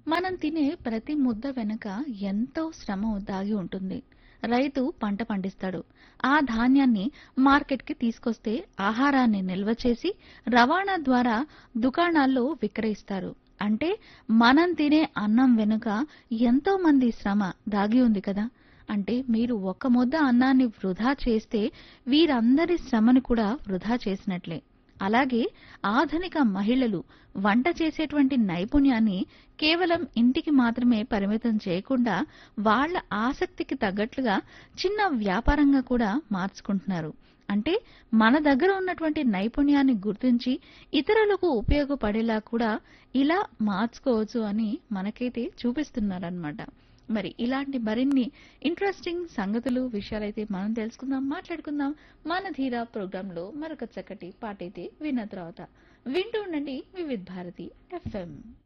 మనం తినే ప్రతి ముద్ద వెనుక ఎంతో శ్రమ దాగి ఉంటుంది రైతు పంట పండిస్తాడు ఆ ధాన్యాన్ని మార్కెట్కి తీసుకొస్తే ఆహారాన్ని నిల్వ చేసి రవాణా ద్వారా దుకాణాల్లో విక్రయిస్తారు అంటే మనం తినే అన్నం వెనుక ఎంతో మంది శ్రమ దాగి ఉంది కదా అంటే మీరు ఒక్క ముద్ద అన్నాన్ని వృధా చేస్తే వీరందరి శ్రమను కూడా వృధా చేసినట్లే అలాగే ఆధునిక మహిళలు వంట చేసేటువంటి నైపుణ్యాన్ని కేవలం ఇంటికి మాత్రమే పరిమితం చేయకుండా వాళ్ళ ఆసక్తికి తగ్గట్లుగా చిన్న వ్యాపారంగా కూడా మార్చుకుంటున్నారు అంటే మన దగ్గర ఉన్నటువంటి నైపుణ్యాన్ని గుర్తించి ఇతరులకు ఉపయోగపడేలా కూడా ఇలా మార్చుకోవచ్చు అని మనకైతే చూపిస్తున్నారనమాట మరి ఇలాంటి మరిన్ని ఇంట్రెస్టింగ్ సంగతులు విషయాలైతే మనం తెలుసుకుందాం మాట్లాడుకుందాం మన ధీరా ప్రోగ్రామ్ లో మరొక చక్కటి పాట అయితే విన్న తర్వాత వింటూ ఉండండి వివిధ్ భారతి ఎఫ్ఎం